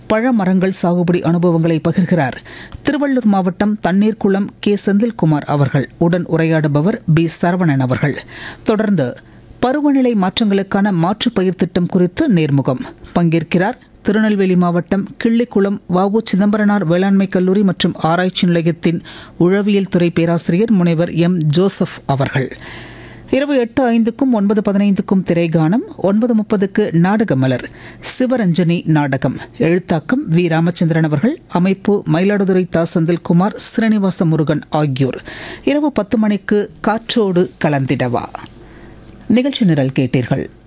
பழமரங்கள் சாகுபடி அனுபவங்களை பகிர்கிறார் திருவள்ளூர் மாவட்டம் தண்ணீர்குளம் கே செந்தில்குமார் அவர்கள் உடன் உரையாடுபவர் பி சரவணன் அவர்கள் தொடர்ந்து பருவநிலை மாற்றங்களுக்கான மாற்றுப் பயிர் திட்டம் குறித்து நேர்முகம் பங்கேற்கிறார் திருநெல்வேலி மாவட்டம் கிள்ளிக்குளம் வஉ சிதம்பரனார் வேளாண்மை கல்லூரி மற்றும் ஆராய்ச்சி நிலையத்தின் உழவியல் துறை பேராசிரியர் முனைவர் எம் ஜோசப் அவர்கள் இரவு எட்டு ஐந்துக்கும் ஒன்பது பதினைந்துக்கும் திரைகானம் ஒன்பது முப்பதுக்கு நாடக மலர் சிவரஞ்சனி நாடகம் எழுத்தாக்கம் வி ராமச்சந்திரன் அவர்கள் அமைப்பு மயிலாடுதுறை தா செந்தில்குமார் ஸ்ரீனிவாச முருகன் ஆகியோர் இரவு பத்து மணிக்கு காற்றோடு கலந்திடவா நிகழ்ச்சி நிரல் கேட்டீர்கள்